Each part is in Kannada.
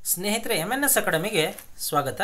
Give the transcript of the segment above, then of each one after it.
ಸ್ನೇಹಿತರೆ ಎಮ್ ಎನ್ ಎಸ್ ಅಕಾಡೆಮಿಗೆ ಸ್ವಾಗತ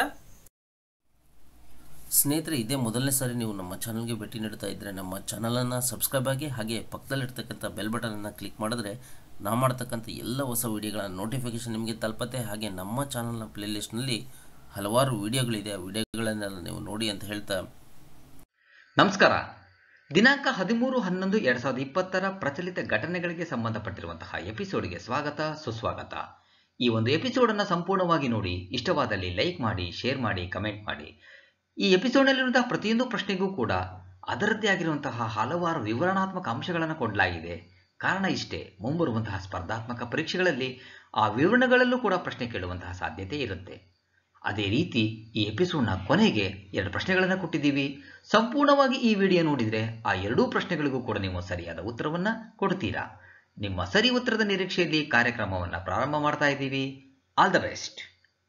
ಸ್ನೇಹಿತರೆ ಇದೇ ಮೊದಲನೇ ಸಾರಿ ನೀವು ನಮ್ಮ ಚಾನಲ್ಗೆ ಭೇಟಿ ನೀಡ್ತಾ ಇದ್ದರೆ ನಮ್ಮ ಚಾನಲನ್ನು ಸಬ್ಸ್ಕ್ರೈಬ್ ಆಗಿ ಹಾಗೆ ಪಕ್ಕದಲ್ಲಿರ್ತಕ್ಕಂಥ ಬೆಲ್ ಬಟನನ್ನು ಕ್ಲಿಕ್ ಮಾಡಿದ್ರೆ ನಾವು ಮಾಡ್ತಕ್ಕಂಥ ಎಲ್ಲ ಹೊಸ ವಿಡಿಯೋಗಳ ನೋಟಿಫಿಕೇಷನ್ ನಿಮಗೆ ತಲುಪತ್ತೆ ಹಾಗೆ ನಮ್ಮ ಚಾನಲ್ನ ಪ್ಲೇಲಿಸ್ಟ್ನಲ್ಲಿ ಹಲವಾರು ವಿಡಿಯೋಗಳಿದೆ ಆ ವಿಡಿಯೋಗಳನ್ನೆಲ್ಲ ನೀವು ನೋಡಿ ಅಂತ ಹೇಳ್ತಾ ನಮಸ್ಕಾರ ದಿನಾಂಕ ಹದಿಮೂರು ಹನ್ನೊಂದು ಎರಡ್ ಸಾವಿರದ ಇಪ್ಪತ್ತರ ಪ್ರಚಲಿತ ಘಟನೆಗಳಿಗೆ ಸಂಬಂಧಪಟ್ಟಿರುವಂತಹ ಎಪಿಸೋಡ್ಗೆ ಸ್ವಾಗತ ಸುಸ್ವಾಗತ ಈ ಒಂದು ಎಪಿಸೋಡ್ ಅನ್ನ ಸಂಪೂರ್ಣವಾಗಿ ನೋಡಿ ಇಷ್ಟವಾದಲ್ಲಿ ಲೈಕ್ ಮಾಡಿ ಶೇರ್ ಮಾಡಿ ಕಮೆಂಟ್ ಮಾಡಿ ಈ ಎಪಿಸೋಡ್ನಲ್ಲಿರುವಂತಹ ಪ್ರತಿಯೊಂದು ಪ್ರಶ್ನೆಗೂ ಕೂಡ ಅದರದ್ದೇ ಆಗಿರುವಂತಹ ಹಲವಾರು ವಿವರಣಾತ್ಮಕ ಅಂಶಗಳನ್ನು ಕೊಡಲಾಗಿದೆ ಕಾರಣ ಇಷ್ಟೇ ಮುಂಬರುವಂತಹ ಸ್ಪರ್ಧಾತ್ಮಕ ಪರೀಕ್ಷೆಗಳಲ್ಲಿ ಆ ವಿವರಣೆಗಳಲ್ಲೂ ಕೂಡ ಪ್ರಶ್ನೆ ಕೇಳುವಂತಹ ಸಾಧ್ಯತೆ ಇರುತ್ತೆ ಅದೇ ರೀತಿ ಈ ಎಪಿಸೋಡ್ನ ಕೊನೆಗೆ ಎರಡು ಪ್ರಶ್ನೆಗಳನ್ನು ಕೊಟ್ಟಿದ್ದೀವಿ ಸಂಪೂರ್ಣವಾಗಿ ಈ ವಿಡಿಯೋ ನೋಡಿದರೆ ಆ ಎರಡೂ ಪ್ರಶ್ನೆಗಳಿಗೂ ಕೂಡ ನೀವು ಸರಿಯಾದ ಉತ್ತರವನ್ನ ಕೊಡ್ತೀರಾ ನಿಮ್ಮ ಸರಿ ಉತ್ತರದ ನಿರೀಕ್ಷೆಯಲ್ಲಿ ಕಾರ್ಯಕ್ರಮವನ್ನು ಪ್ರಾರಂಭ ಮಾಡ್ತಾ ಇದ್ದೀವಿ ಆಲ್ ದ ಬೆಸ್ಟ್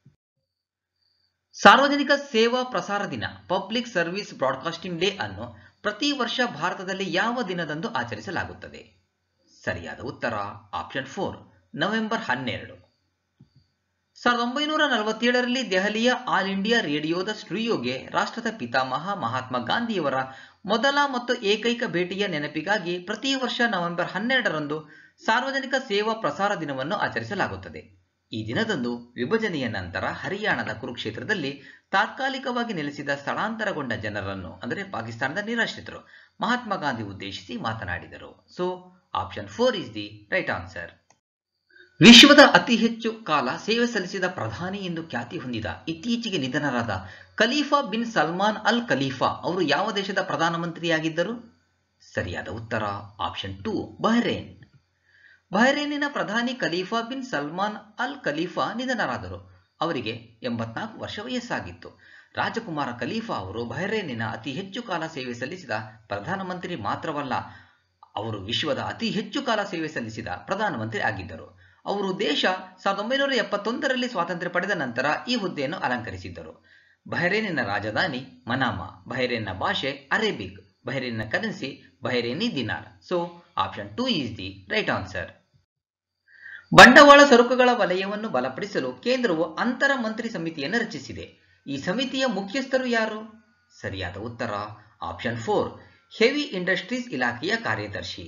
ಸಾರ್ವಜನಿಕ ಸೇವಾ ಪ್ರಸಾರ ದಿನ ಪಬ್ಲಿಕ್ ಸರ್ವಿಸ್ ಬ್ರಾಡ್ಕಾಸ್ಟಿಂಗ್ ಡೇ ಅನ್ನು ಪ್ರತಿ ವರ್ಷ ಭಾರತದಲ್ಲಿ ಯಾವ ದಿನದಂದು ಆಚರಿಸಲಾಗುತ್ತದೆ ಸರಿಯಾದ ಉತ್ತರ ಆಪ್ಷನ್ ಫೋರ್ ನವೆಂಬರ್ ಹನ್ನೆರಡು ಸಾವಿರದ ಒಂಬೈನೂರ ನಲವತ್ತೇಳರಲ್ಲಿ ದೆಹಲಿಯ ಆಲ್ ಇಂಡಿಯಾ ರೇಡಿಯೋದ ಸ್ಟುಡಿಯೋಗೆ ರಾಷ್ಟ್ರದ ಪಿತಾಮಹ ಮಹಾತ್ಮ ಗಾಂಧಿಯವರ ಮೊದಲ ಮತ್ತು ಏಕೈಕ ಭೇಟಿಯ ನೆನಪಿಗಾಗಿ ಪ್ರತಿ ವರ್ಷ ನವೆಂಬರ್ ಹನ್ನೆರಡರಂದು ಸಾರ್ವಜನಿಕ ಸೇವಾ ಪ್ರಸಾರ ದಿನವನ್ನು ಆಚರಿಸಲಾಗುತ್ತದೆ ಈ ದಿನದಂದು ವಿಭಜನೆಯ ನಂತರ ಹರಿಯಾಣದ ಕುರುಕ್ಷೇತ್ರದಲ್ಲಿ ತಾತ್ಕಾಲಿಕವಾಗಿ ನೆಲೆಸಿದ ಸ್ಥಳಾಂತರಗೊಂಡ ಜನರನ್ನು ಅಂದರೆ ಪಾಕಿಸ್ತಾನದ ನಿರಾಶ್ರಿತರು ಮಹಾತ್ಮ ಗಾಂಧಿ ಉದ್ದೇಶಿಸಿ ಮಾತನಾಡಿದರು so option four is the right answer ವಿಶ್ವದ ಅತಿ ಹೆಚ್ಚು ಕಾಲ ಸೇವೆ ಸಲ್ಲಿಸಿದ ಪ್ರಧಾನಿ ಎಂದು ಖ್ಯಾತಿ ಹೊಂದಿದ ಇತ್ತೀಚೆಗೆ ನಿಧನರಾದ Khalifa bin Salman Al Khalifa ಅವರು ಯಾವ ದೇಶದ ಪ್ರಧಾನಮಂತ್ರಿಯಾಗಿದ್ದರು ಸರಿಯಾದ ಉತ್ತರ ಆಪ್ಷನ್ ಟೂ ಬಹ್ರೇನ್ ಬಹ್ರೇನಿನ ಪ್ರಧಾನಿ Khalifa bin Salman Al Khalifa ನಿಧನರಾದರು ಅವರಿಗೆ ಎಂಬತ್ನಾಲ್ಕು ವರ್ಷ ವಯಸ್ಸಾಗಿತ್ತು ರಾಜಕುಮಾರ ಖಲೀಫಾ ಅವರು ಬಹ್ರೇನಿನ ಅತಿ ಹೆಚ್ಚು ಕಾಲ ಸೇವೆ ಸಲ್ಲಿಸಿದ ಪ್ರಧಾನಮಂತ್ರಿ ಮಾತ್ರವಲ್ಲ ಅವರು ವಿಶ್ವದ ಅತಿ ಹೆಚ್ಚು ಕಾಲ ಸೇವೆ ಸಲ್ಲಿಸಿದ ಪ್ರಧಾನಮಂತ್ರಿ ಆಗಿದ್ದರು ಅವರು ದೇಶ ಸಾವಿರದ ಒಂಬೈನೂರ ಎಪ್ಪತ್ತೊಂದರಲ್ಲಿ ಸ್ವಾತಂತ್ರ್ಯ ಪಡೆದ ನಂತರ ಈ ಹುದ್ದೆಯನ್ನು ಅಲಂಕರಿಸಿದ್ದರು ಬಹ್ರೇನಿನ ರಾಜಧಾನಿ ಮನಾಮಾ ಬಹ್ರೇನ್ನ ಭಾಷೆ ಅರೇಬಿಕ್ ಬಹ್ರೇನ್ನ currency Bahraini dinar so option two is the right answer ಬಂಡವಾಳ ಸರಕುಗಳ ವಲಯವನ್ನು ಬಲಪಡಿಸಲು ಕೇಂದ್ರವು ಅಂತರ ಮಂತ್ರಿ ಸಮಿತಿಯನ್ನು ರಚಿಸಿದೆ ಈ ಸಮಿತಿಯ ಮುಖ್ಯಸ್ಥರು ಯಾರು ಸರಿಯಾದ ಉತ್ತರ ಆಪ್ಷನ್ ಫೋರ್ ಹೆವಿ ಇಂಡಸ್ಟ್ರೀಸ್ ಇಲಾಖೆಯ ಕಾರ್ಯದರ್ಶಿ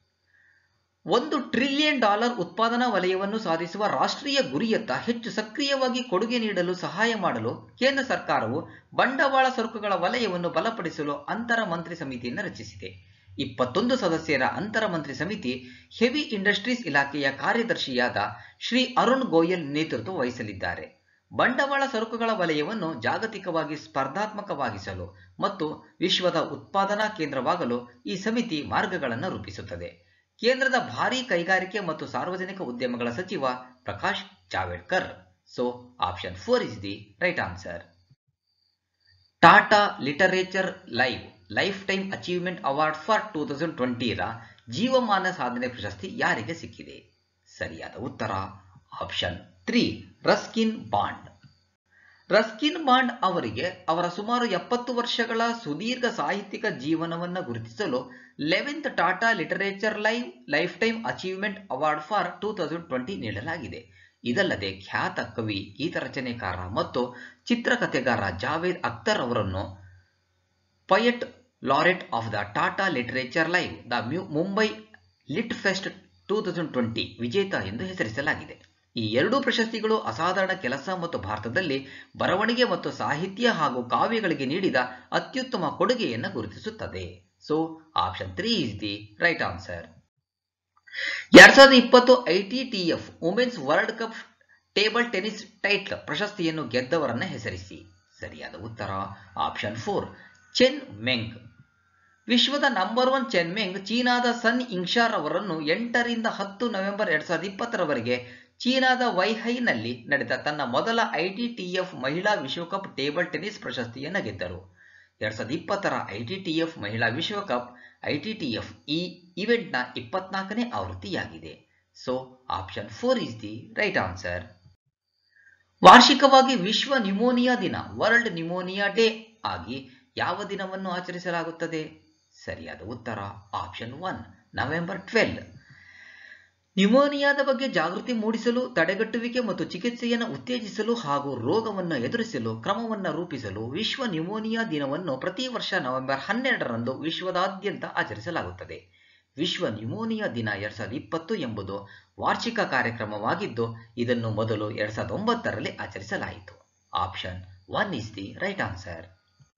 ಒಂದು ಟ್ರಿಲಿಯನ್ ಡಾಲರ್ ಉತ್ಪಾದನಾ ವಲಯವನ್ನು ಸಾಧಿಸುವ ರಾಷ್ಟ್ರೀಯ ಗುರಿಯತ್ತ ಹೆಚ್ಚು ಸಕ್ರಿಯವಾಗಿ ಕೊಡುಗೆ ನೀಡಲು ಸಹಾಯ ಮಾಡಲು ಕೇಂದ್ರ ಸರ್ಕಾರವು ಬಂಡವಾಳ ಸರಕುಗಳ ವಲಯವನ್ನು ಬಲಪಡಿಸಲು ಅಂತರ ಮಂತ್ರಿ ಸಮಿತಿಯನ್ನು ರಚಿಸಿದೆ ಇಪ್ಪತ್ತೊಂದು ಸದಸ್ಯರ ಅಂತರ ಮಂತ್ರಿ ಸಮಿತಿ ಹೆವಿ ಇಂಡಸ್ಟ್ರೀಸ್ ಇಲಾಖೆಯ ಕಾರ್ಯದರ್ಶಿಯಾದ ಶ್ರೀ ಅರುಣ್ ಗೋಯಲ್ ನೇತೃತ್ವ ವಹಿಸಲಿದ್ದಾರೆ ಬಂಡವಾಳ ಸರಕುಗಳ ವಲಯವನ್ನು ಜಾಗತಿಕವಾಗಿ ಸ್ಪರ್ಧಾತ್ಮಕವಾಗಿಸಲು ಮತ್ತು ವಿಶ್ವದ ಉತ್ಪಾದನಾ ಕೇಂದ್ರವಾಗಲು ಈ ಸಮಿತಿ ಮಾರ್ಗಗಳನ್ನು ರೂಪಿಸುತ್ತದೆ ಕೇಂದ್ರದ ಭಾರೀ ಕೈಗಾರಿಕೆ ಮತ್ತು ಸಾರ್ವಜನಿಕ ಉದ್ಯಮಗಳ ಸಚಿವ Prakash Javadekar so option four is the right answer Tata literature live life time achievement award for two thousand ಟ್ವೆಂಟಿರ ಜೀವಮಾನ ಸಾಧನೆ ಪ್ರಶಸ್ತಿ ಯಾರಿಗೆ ಸಿಕ್ಕಿದೆ ಸರಿಯಾದ ಉತ್ತರ option three Ruskin Bond Ruskin Bond ಅವರಿಗೆ ಅವರ ಸುಮಾರು ಎಪ್ಪತ್ತು ವರ್ಷಗಳ ಸುದೀರ್ಘ ಸಾಹಿತ್ಯಿಕ ಜೀವನವನ್ನು ಗುರುತಿಸಲು eleventh Tata literature live life time achievement award for two thousand twenty ನೀಡಲಾಗಿದೆ ಇದಲ್ಲದೆ ಖ್ಯಾತ ಕವಿ ಗೀತರಚನೆಕಾರ ಮತ್ತು ಚಿತ್ರಕಥೆಗಾರ ಜಾವೇದ್ ಅಖ್ತರ್ ಅವರನ್ನು poet laureate of the Tata literature live the Mumbai lit fest two thousand twenty ವಿಜೇತ ಎಂದು ಹೆಸರಿಸಲಾಗಿದೆ ಈ ಎರಡೂ ಪ್ರಶಸ್ತಿಗಳು ಅಸಾಧಾರಣ ಕೆಲಸ ಮತ್ತು ಭಾರತದಲ್ಲಿ ಬರವಣಿಗೆ ಮತ್ತು ಸಾಹಿತ್ಯ ಹಾಗೂ ಕಾವ್ಯಗಳಿಗೆ ನೀಡಿದ ಅತ್ಯುತ್ತಮ ಕೊಡುಗೆಯನ್ನು ಗುರುತಿಸುತ್ತದೆ so option three is the right answer ಎರಡ್ ಸಾವಿರದ ಇಪ್ಪತ್ತು ITTF women's world cup table tennis title ಪ್ರಶಸ್ತಿಯನ್ನು ಗೆದ್ದವರನ್ನ ಹೆಸರಿಸಿ ಸರಿಯಾದ ಉತ್ತರ ಆಪ್ಷನ್ ಫೋರ್ ಚೆನ್ ಮೆಂಗ್ ವಿಶ್ವದ ನಂಬರ್ ಒನ್ ಚೆನ್ ಮೆಂಗ್ ಚೀನಾದ ಸನ್ ಇಂಕ್ಷಾರ್ ಅವರನ್ನು ಎಂಟರಿಂದ ಹತ್ತು ನವೆಂಬರ್ ಎರಡ್ ಸಾವಿರದ ಇಪ್ಪತ್ತರವರೆಗೆ ಚೀನಾದ ವೈಹೈನಲ್ಲಿ ನಡೆದ ತನ್ನ ಮೊದಲ ಐಟಿಟಿಎಫ್ ಮಹಿಳಾ ವಿಶ್ವಕಪ್ ಟೇಬಲ್ ಟೆನಿಸ್ ಪ್ರಶಸ್ತಿಯನ್ನು ಗೆದ್ದರು ಎರಡ್ ಸಾವಿರದ ಇಪ್ಪತ್ತರ ಐಟಿಟಿಎಫ್ ಮಹಿಳಾ ವಿಶ್ವಕಪ್ ಐಟಿಟಿಎಫ್ ಈ ಇವೆಂಟ್ನ ಇಪ್ಪತ್ನಾಲ್ಕನೇ ಆವೃತ್ತಿಯಾಗಿದೆ so option four is the right answer ವಾರ್ಷಿಕವಾಗಿ ವಿಶ್ವ ನ್ಯೂಮೋನಿಯಾ ದಿನ ವರ್ಲ್ಡ್ ನ್ಯೂಮೋನಿಯಾ ಡೇ ಆಗಿ ಯಾವ ದಿನವನ್ನು ಆಚರಿಸಲಾಗುತ್ತದೆ ಸರಿಯಾದ ಉತ್ತರ ಆಪ್ಷನ್ ಒನ್ ನವೆಂಬರ್ ಟ್ವೆಲ್ ನ್ಯುಮೋನಿಯಾದ ಬಗ್ಗೆ ಜಾಗೃತಿ ಮೂಡಿಸಲು ತಡೆಗಟ್ಟುವಿಕೆ ಮತ್ತು ಚಿಕಿತ್ಸೆಯನ್ನು ಉತ್ತೇಜಿಸಲು ಹಾಗೂ ರೋಗವನ್ನು ಎದುರಿಸಲು ಕ್ರಮವನ್ನು ರೂಪಿಸಲು ವಿಶ್ವ ನ್ಯುಮೋನಿಯಾ ದಿನವನ್ನು ಪ್ರತಿ ವರ್ಷ ನವೆಂಬರ್ ಹನ್ನೆರಡರಂದು ವಿಶ್ವದಾದ್ಯಂತ ಆಚರಿಸಲಾಗುತ್ತದೆ ವಿಶ್ವ ನ್ಯುಮೋನಿಯಾ ದಿನ ಎರಡ್ ಸಾವಿರದ ಇಪ್ಪತ್ತು ಎಂಬುದು ವಾರ್ಷಿಕ ಕಾರ್ಯಕ್ರಮವಾಗಿದ್ದು ಇದನ್ನು ಮೊದಲು ಎರಡ್ ಸಾವಿರದ ಒಂಬತ್ತರಲ್ಲಿ ಆಚರಿಸಲಾಯಿತು option one is the right answer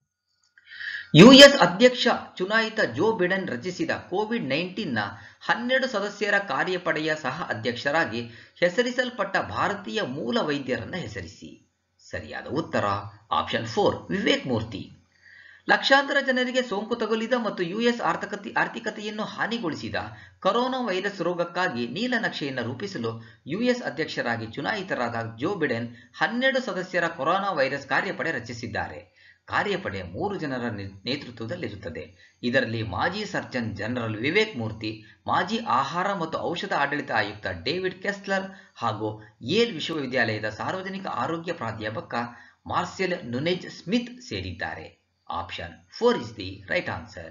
US ಅಧ್ಯಕ್ಷ ಚುನಾಯಿತ ಜೋ ಬಿಡೆನ್ ರಚಿಸಿದ ಕೋವಿಡ್ ನೈನ್ಟೀನ್ನ ಹನ್ನೆರಡು ಸದಸ್ಯರ ಕಾರ್ಯಪಡೆಯ ಸಹ ಅಧ್ಯಕ್ಷರಾಗಿ ಹೆಸರಿಸಲ್ಪಟ್ಟ ಭಾರತೀಯ ಮೂಲ ವೈದ್ಯರನ್ನ ಹೆಸರಿಸಿ ಸರಿಯಾದ ಉತ್ತರ ಆಪ್ಷನ್ ಫೋರ್ ವಿವೇಕ್ ಮೂರ್ತಿ ಲಕ್ಷಾಂತರ ಜನರಿಗೆ ಸೋಂಕು ತಗುಲಿದ ಮತ್ತು ಯುಎಸ್ ಆರ್ಥಿಕತೆ ಆರ್ಥಿಕತೆಯನ್ನು ಹಾನಿಗೊಳಿಸಿದ ಕೊರೋನಾ ವೈರಸ್ ರೋಗಕ್ಕಾಗಿ ನೀಲನಕ್ಷೆಯನ್ನು ರೂಪಿಸಲು ಯುಎಸ್ ಅಧ್ಯಕ್ಷರಾಗಿ ಚುನಾಯಿತರಾದ ಜೋ ಬಿಡೆನ್ ಹನ್ನೆರಡು ಸದಸ್ಯರ ಕೊರೋನಾ ವೈರಸ್ ಕಾರ್ಯಪಡೆ ರಚಿಸಿದ್ದಾರೆ ಕಾರ್ಯಪಡೆ ಮೂರು ಜನರ ನೇತೃತ್ವದಲ್ಲಿರುತ್ತದೆ ಇದರಲ್ಲಿ ಮಾಜಿ ಸರ್ಜನ್ ಜನರಲ್ ವಿವೇಕ್ ಮೂರ್ತಿ ಮಾಜಿ ಆಹಾರ ಮತ್ತು ಔಷಧ ಆಡಳಿತ ಆಯುಕ್ತ ಡೇವಿಡ್ ಕೆಸ್ಲರ್ ಹಾಗೂ ಯೇಲ್ ವಿಶ್ವವಿದ್ಯಾಲಯದ ಸಾರ್ವಜನಿಕ ಆರೋಗ್ಯ ಪ್ರಾಧ್ಯಾಪಕ ಮಾರ್ಸೆಲ್ ನುನೆಜ್ ಸ್ಮಿತ್ ಸೇರಿದ್ದಾರೆ option four is the right answer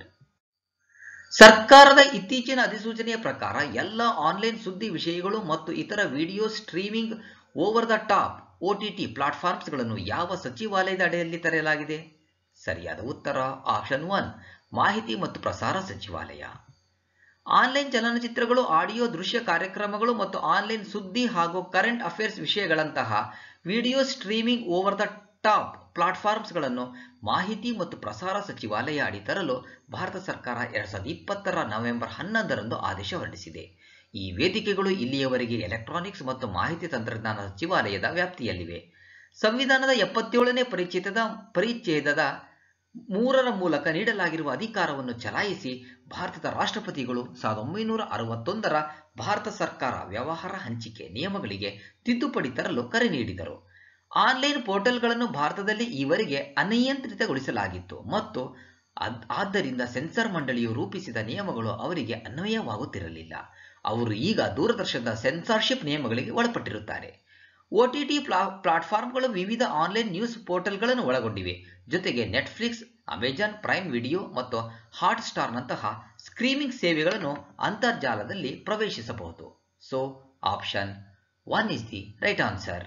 ಸರ್ಕಾರದ ಇತ್ತೀಚಿನ ಅಧಿಸೂಚನೆಯ ಪ್ರಕಾರ ಎಲ್ಲ ಆನ್ಲೈನ್ ಸುದ್ದಿ ವಿಷಯಗಳು ಮತ್ತು ಇತರ video streaming over the top OTT ಪ್ಲಾಟ್ಫಾರ್ಮ್ಸ್ಗಳನ್ನು ಯಾವ ಸಚಿವಾಲಯದ ಅಡಿಯಲ್ಲಿ ತರಲಾಗಿದೆ ಸರಿಯಾದ ಉತ್ತರ ಆಪ್ಷನ್ ಒನ್ ಮಾಹಿತಿ ಮತ್ತು ಪ್ರಸಾರ ಸಚಿವಾಲಯ ಆನ್ಲೈನ್ ಚಲನಚಿತ್ರಗಳು ಆಡಿಯೋ ದೃಶ್ಯ ಕಾರ್ಯಕ್ರಮಗಳು ಮತ್ತು ಆನ್ಲೈನ್ ಸುದ್ದಿ ಹಾಗೂ ಕರೆಂಟ್ ಅಫೇರ್ಸ್ ವಿಷಯಗಳಂತಹ video streaming over the top ಪ್ಲಾಟ್ಫಾರ್ಮ್ಸ್ಗಳನ್ನು ಮಾಹಿತಿ ಮತ್ತು ಪ್ರಸಾರ ಸಚಿವಾಲಯ ಅಡಿ ತರಲು ಭಾರತ ಸರ್ಕಾರ ಎರಡ್ ಸಾವಿರದ ಇಪ್ಪತ್ತರ ನವೆಂಬರ್ ಹನ್ನೊಂದರಂದು ಆದೇಶ ಹೊರಡಿಸಿದೆ ಈ ವೇದಿಕೆಗಳು ಇಲ್ಲಿಯವರೆಗೆ ಎಲೆಕ್ಟ್ರಾನಿಕ್ಸ್ ಮತ್ತು ಮಾಹಿತಿ ತಂತ್ರಜ್ಞಾನ ಸಚಿವಾಲಯದ ವ್ಯಾಪ್ತಿಯಲ್ಲಿವೆ ಸಂವಿಧಾನದ ಎಪ್ಪತ್ತೇಳನೇ ಪರಿಚಿತದ ಪರಿಚ್ಛೇದದ ಮೂರರ ಮೂಲಕ ನೀಡಲಾಗಿರುವ ಅಧಿಕಾರವನ್ನು ಚಲಾಯಿಸಿ ಭಾರತದ ರಾಷ್ಟ್ರಪತಿಗಳು ಸಾವಿರದ ಒಂಬೈನೂರ ಅರವತ್ತೊಂದರ ಭಾರತ ಸರ್ಕಾರ ವ್ಯವಹಾರ ಹಂಚಿಕೆ ನಿಯಮಗಳಿಗೆ ತಿದ್ದುಪಡಿ ತರಲು ಕರೆ ನೀಡಿದರು ಆನ್ಲೈನ್ ಪೋರ್ಟಲ್ಗಳನ್ನು ಭಾರತದಲ್ಲಿ ಈವರೆಗೆ ಅನಿಯಂತ್ರಿತಗೊಳಿಸಲಾಗಿತ್ತು ಮತ್ತು ಆದ್ದರಿಂದ ಸೆನ್ಸಾರ್ ಮಂಡಳಿಯು ರೂಪಿಸಿದ ನಿಯಮಗಳು ಅವರಿಗೆ ಅನ್ವಯವಾಗುತ್ತಿರಲಿಲ್ಲ ಅವರು ಈಗ ದೂರದರ್ಶನದ ಸೆನ್ಸಾರ್ಶಿಪ್ ನಿಯಮಗಳಿಗೆ ಒಳಪಟ್ಟಿರುತ್ತಾರೆ ಒಟಿಟಿ ಪ್ಲಾ ಪ್ಲಾಟ್ಫಾರ್ಮ್ಗಳು ವಿವಿಧ ಆನ್ಲೈನ್ ನ್ಯೂಸ್ ಪೋರ್ಟಲ್ಗಳನ್ನು ಒಳಗೊಂಡಿವೆ ಜೊತೆಗೆ ನೆಟ್ಫ್ಲಿಕ್ಸ್ ಅಮೆಜಾನ್ ಪ್ರೈಮ್ ವಿಡಿಯೋ ಮತ್ತು ಹಾಟ್ ಸ್ಟಾರ್ನಂತಹ ಸ್ಟ್ರೀಮಿಂಗ್ ಸೇವೆಗಳನ್ನು ಅಂತರ್ಜಾಲದಲ್ಲಿ ಪ್ರವೇಶಿಸಬಹುದು so option one is the right answer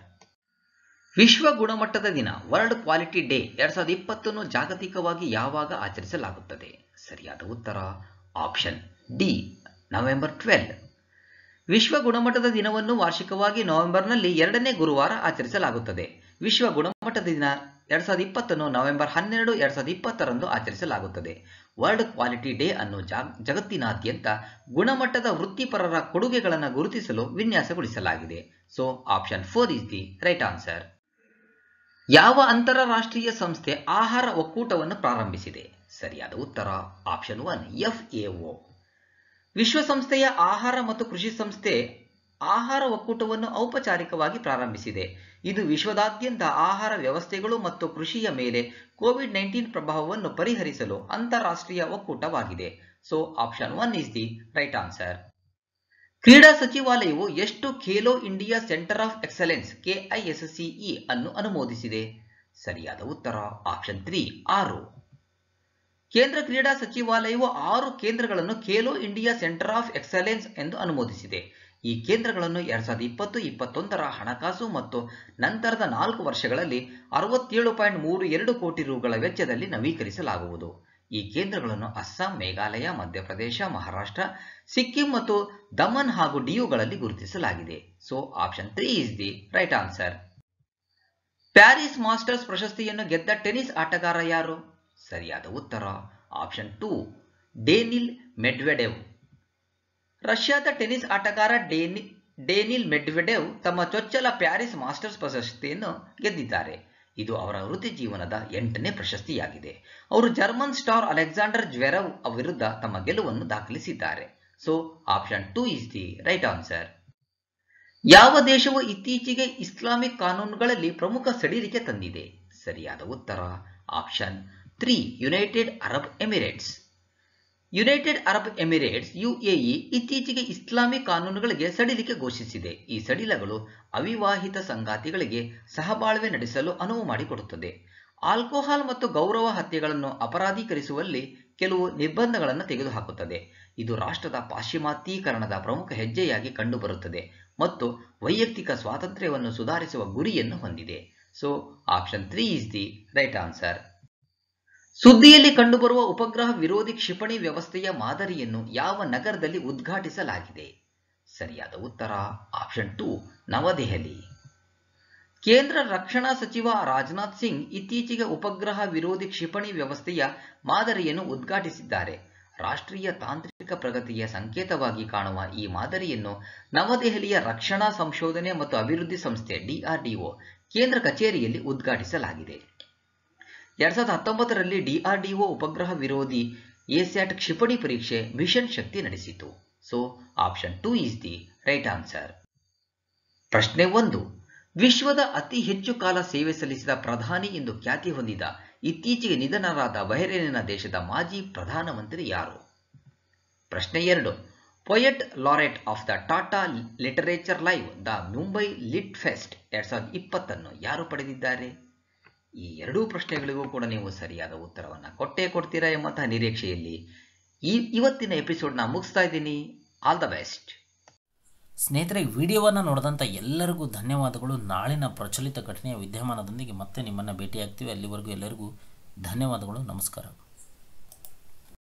ವಿಶ್ವ ಗುಣಮಟ್ಟದ ದಿನ ವರ್ಲ್ಡ್ ಕ್ವಾಲಿಟಿ ಡೇ ಎರಡ್ ಸಾವಿರದ ಇಪ್ಪತ್ತನ್ನು ಜಾಗತಿಕವಾಗಿ ಯಾವಾಗ ಆಚರಿಸಲಾಗುತ್ತದೆ ಸರಿಯಾದ ಉತ್ತರ ಆಪ್ಷನ್ ಡಿ ನವೆಂಬರ್ ಟ್ವೆಲ್ ವಿಶ್ವ ಗುಣಮಟ್ಟದ ದಿನವನ್ನು ವಾರ್ಷಿಕವಾಗಿ ನವೆಂಬರ್ನಲ್ಲಿ ಎರಡನೇ ಗುರುವಾರ ಆಚರಿಸಲಾಗುತ್ತದೆ ವಿಶ್ವ ಗುಣಮಟ್ಟದ ದಿನ ಎರಡ್ ಸಾವಿರದ ಇಪ್ಪತ್ತನ್ನು ನವೆಂಬರ್ ಹನ್ನೆರಡು ಎರಡ್ ಸಾವಿರದ ಇಪ್ಪತ್ತರಂದು ಆಚರಿಸಲಾಗುತ್ತದೆ ವರ್ಲ್ಡ್ ಕ್ವಾಲಿಟಿ ಡೇ ಅನ್ನು ಜಗತ್ತಿನಾದ್ಯಂತ ಗುಣಮಟ್ಟದ ವೃತ್ತಿಪರರ ಕೊಡುಗೆಗಳನ್ನು ಗುರುತಿಸಲು ವಿನ್ಯಾಸಗೊಳಿಸಲಾಗಿದೆ so option four is the right answer ಯಾವ ಅಂತಾರಾಷ್ಟ್ರೀಯ ಸಂಸ್ಥೆ ಆಹಾರ ಒಕ್ಕೂಟವನ್ನು ಪ್ರಾರಂಭಿಸಿದೆ ಸರಿಯಾದ ಉತ್ತರ ಆಪ್ಷನ್ ಒನ್ ಎಫ್ಎಒ ವಿಶ್ವಸಂಸ್ಥೆಯ ಆಹಾರ ಮತ್ತು ಕೃಷಿ ಸಂಸ್ಥೆ ಆಹಾರ ಒಕ್ಕೂಟವನ್ನು ಔಪಚಾರಿಕವಾಗಿ ಪ್ರಾರಂಭಿಸಿದೆ ಇದು ವಿಶ್ವದಾದ್ಯಂತ ಆಹಾರ ವ್ಯವಸ್ಥೆಗಳು ಮತ್ತು ಕೃಷಿಯ ಮೇಲೆ ಕೋವಿಡ್ ನೈನ್ಟೀನ್ ಪ್ರಭಾವವನ್ನು ಪರಿಹರಿಸಲು ಅಂತಾರಾಷ್ಟ್ರೀಯ ಒಕ್ಕೂಟವಾಗಿದೆ so option one is the right answer ಕ್ರೀಡಾ ಸಚಿವಾಲಯವು ಎಷ್ಟು Khelo India centre of excellence KISCE ಅನ್ನು ಅನುಮೋದಿಸಿದೆ ಸರಿಯಾದ ಉತ್ತರ ಆಪ್ಷನ್ ತ್ರೀ ಆರು ಕೇಂದ್ರ ಕ್ರೀಡಾ ಸಚಿವಾಲಯವು ಆರು ಕೇಂದ್ರಗಳನ್ನು Khelo India centre of excellence ಎಂದು ಅನುಮೋದಿಸಿದೆ ಈ ಕೇಂದ್ರಗಳನ್ನು ಎರಡ್ ಸಾವಿರದ ಇಪ್ಪತ್ತು ಇಪ್ಪತ್ತೊಂದರ ಹಣಕಾಸು ಮತ್ತು ನಂತರದ ನಾಲ್ಕು ವರ್ಷಗಳಲ್ಲಿ ಅರವತ್ತೇಳು ಪಾಯಿಂಟ್ ಮೂರು ಎರಡು ಕೋಟಿ ರುಗಳ ವೆಚ್ಚದಲ್ಲಿ ನವೀಕರಿಸಲಾಗುವುದು ಈ ಕೇಂದ್ರಗಳನ್ನು ಅಸ್ಸಾಂ ಮೇಘಾಲಯ ಮಧ್ಯಪ್ರದೇಶ ಮಹಾರಾಷ್ಟ್ರ ಸಿಕ್ಕಿಂ ಮತ್ತು ದಮನ್ ಹಾಗೂ ಡಿಯುಗಳಲ್ಲಿ ಗುರುತಿಸಲಾಗಿದೆ so option three is the right answer Paris Masters ಪ್ರಶಸ್ತಿಯನ್ನು ಗೆದ್ದ ಟೆನಿಸ್ ಆಟಗಾರ ಯಾರು ಸರಿಯಾದ ಉತ್ತರ ಆಪ್ಷನ್ ಟೂ ಡೇನಿಲ್ ಮೆಡ್ವೆಡೆವ್ ರಷ್ಯಾದ ಟೆನಿಸ್ ಆಟಗಾರ ಡೇನಿ ಡೇನಿಲ್ ಮೆಡ್ವೆಡೆವ್ ತಮ್ಮ ಚೊಚ್ಚಲ ಪ್ಯಾರಿಸ್ ಮಾಸ್ಟರ್ಸ್ ಪ್ರಶಸ್ತಿಯನ್ನು ಗೆದ್ದಿದ್ದಾರೆ ಇದು ಅವರ ವೃತ್ತಿ ಜೀವನದ ಎಂಟನೇ ಪ್ರಶಸ್ತಿಯಾಗಿದೆ ಅವರು ಜರ್ಮನ್ ಸ್ಟಾರ್ ಅಲೆಕ್ಸಾಂಡರ್ ಜ್ವೆರವ್ ವಿರುದ್ಧ ತಮ್ಮ ಗೆಲುವನ್ನು ದಾಖಲಿಸಿದ್ದಾರೆ so option two is the right answer ಯಾವ ದೇಶವು ಇತ್ತೀಚೆಗೆ ಇಸ್ಲಾಮಿಕ್ ಕಾನೂನುಗಳಲ್ಲಿ ಪ್ರಮುಖ ಸಡಿಲಿಕೆ ತಂದಿದೆ ಸರಿಯಾದ ಉತ್ತರ option three United Arab Emirates United Arab Emirates UAE ಇತ್ತೀಚೆಗೆ ಇಸ್ಲಾಮಿಕ್ ಕಾನೂನುಗಳಿಗೆ ಸಡಿಲಿಕೆ ಘೋಷಿಸಿದೆ ಈ ಸಡಿಲಗಳು ಅವಿವಾಹಿತ ಸಂಗಾತಿಗಳಿಗೆ ಸಹಬಾಳ್ವೆ ನಡೆಸಲು ಅನುವು ಮಾಡಿಕೊಡುತ್ತದೆ ಆಲ್ಕೋಹಾಲ್ ಮತ್ತು ಗೌರವ ಹತ್ಯೆಗಳನ್ನು ಅಪರಾಧೀಕರಿಸುವಲ್ಲಿ ಕೆಲವು ನಿರ್ಬಂಧಗಳನ್ನು ತೆಗೆದುಹಾಕುತ್ತದೆ ಇದು ರಾಷ್ಟ್ರದ ಪಾಶ್ಚಿಮಾತ್ಯೀಕರಣದ ಪ್ರಮುಖ ಹೆಜ್ಜೆಯಾಗಿ ಕಂಡುಬರುತ್ತದೆ ಮತ್ತು ವೈಯಕ್ತಿಕ ಸ್ವಾತಂತ್ರ್ಯವನ್ನು ಸುಧಾರಿಸುವ ಗುರಿಯನ್ನು ಹೊಂದಿದೆ so option three is the right answer ಸುದ್ದಿಯಲ್ಲಿ ಕಂಡುಬರುವ ಉಪಗ್ರಹ ವಿರೋಧಿ ಕ್ಷಿಪಣಿ ವ್ಯವಸ್ಥೆಯ ಮಾದರಿಯನ್ನು ಯಾವ ನಗರದಲ್ಲಿ ಉದ್ಘಾಟಿಸಲಾಗಿದೆ ಸರಿಯಾದ ಉತ್ತರ ಆಪ್ಷನ್ ಟು ನವದೆಹಲಿ ಕೇಂದ್ರ ರಕ್ಷಣಾ ಸಚಿವ ರಾಜನಾಥ್ ಸಿಂಗ್ ಇತ್ತೀಚೆಗೆ ಉಪಗ್ರಹ ವಿರೋಧಿ ಕ್ಷಿಪಣಿ ವ್ಯವಸ್ಥೆಯ ಮಾದರಿಯನ್ನು ಉದ್ಘಾಟಿಸಿದ್ದಾರೆ ರಾಷ್ಟ್ರೀಯ ತಾಂತ್ರಿಕ ಪ್ರಗತಿಯ ಸಂಕೇತವಾಗಿ ಕಾಣುವ ಈ ಮಾದರಿಯನ್ನು ನವದೆಹಲಿಯ ರಕ್ಷಣಾ ಸಂಶೋಧನೆ ಮತ್ತು ಅಭಿವೃದ್ಧಿ ಸಂಸ್ಥೆ ಡಿಆರ್ಡಿಒ ಕೇಂದ್ರ ಕಚೇರಿಯಲ್ಲಿ ಉದ್ಘಾಟಿಸಲಾಗಿದೆ ಎರಡ್ ಸಾವಿರದ ಹತ್ತೊಂಬತ್ತರಲ್ಲಿ ಡಿಆರ್ಡಿಒ ಉಪಗ್ರಹ ವಿರೋಧಿ ಎಸ್ಯಾಟ್ ಕ್ಷಿಪಣಿ ಪರೀಕ್ಷೆ ಮಿಷನ್ ಶಕ್ತಿ ನಡೆಸಿತು so option two is the right answer ಪ್ರಶ್ನೆ ಒಂದು ವಿಶ್ವದ ಅತಿ ಹೆಚ್ಚು ಕಾಲ ಸೇವೆ ಸಲ್ಲಿಸಿದ ಪ್ರಧಾನಿ ಎಂದು ಖ್ಯಾತಿ ಹೊಂದಿದ ಇತ್ತೀಚೆಗೆ ನಿಧನರಾದ ಬಹರೇನಿನ ದೇಶದ ಮಾಜಿ ಪ್ರಧಾನಮಂತ್ರಿ ಯಾರು ಪ್ರಶ್ನೆ ಎರಡು poet laureate of the Tata literature live the Mumbai lit fest ಎರಡ್ ಸಾವಿರದ ಇಪ್ಪತ್ತನ್ನು ಯಾರು ಪಡೆದಿದ್ದಾರೆ ಈ ಎರಡೂ ಪ್ರಶ್ನೆಗಳಿಗೂ ಕೂಡ ನೀವು ಸರಿಯಾದ ಉತ್ತರವನ್ನು ಕೊಟ್ಟೇ ಕೊಡ್ತೀರಾ ಎಂಬಂತಹ ನಿರೀಕ್ಷೆಯಲ್ಲಿ ಈ ಇವತ್ತಿನ ಎಪಿಸೋಡ್ನ ಮುಗಿಸ್ತಾ ಇದ್ದೀನಿ ಆಲ್ ದ ಬೆಸ್ಟ್ ಸ್ನೇಹಿತರೆ ವಿಡಿಯೋವನ್ನು ನೋಡಿದಂಥ ಎಲ್ಲರಿಗೂ ಧನ್ಯವಾದಗಳು ನಾಳಿನ ಪ್ರಚಲಿತ ಘಟನೆಯ ವಿದ್ಯಮಾನದೊಂದಿಗೆ ಮತ್ತೆ ನಿಮ್ಮನ್ನು ಭೇಟಿಯಾಗ್ತೀವಿ ಅಲ್ಲಿವರೆಗೂ ಎಲ್ಲರಿಗೂ ಧನ್ಯವಾದಗಳು ನಮಸ್ಕಾರ